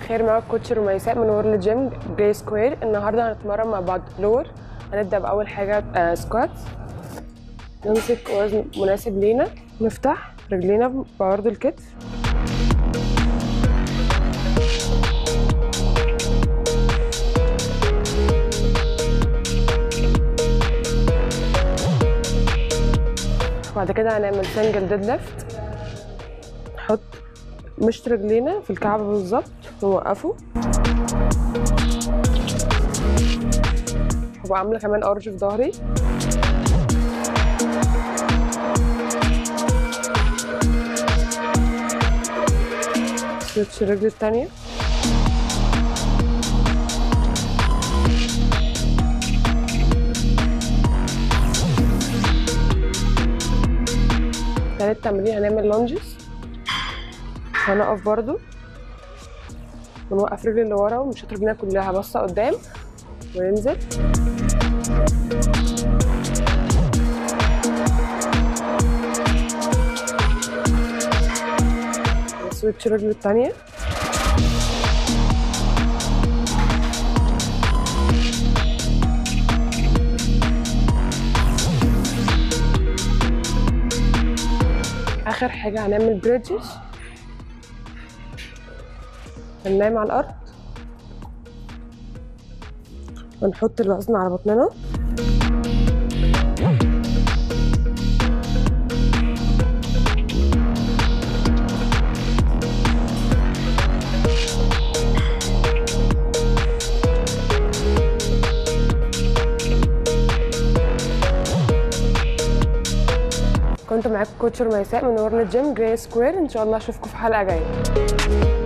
الخير معاك كوتش رميساء من وورلد جيم جراي سكوير النهارده هنتمرن مع بعض لور هنبدا باول حاجه آه سكوات نمسك وزن مناسب لينا نفتح رجلينا بعرض الكتف بعد كده هنعمل سنجل ديد ليفت نحط مشط رجلينا في الكعب بالظبط ونوقفه وبقى عامله كمان ارج في ظهري سويتش الرجل التانية تالت تمرين هنعمل لونجز هنقف برضو ونوقف رجلي اللي ورا ونشوط رجلنا كلها باصه قدام وننزل سويتش رجل التانية آخر حاجة هنعمل بريدجز هننام على الأرض ونحط الوزن على بطننا كنت معاكم كوتش رميساء من ورن جيم جراي سكوير ان شاء الله اشوفكم في حلقه جايه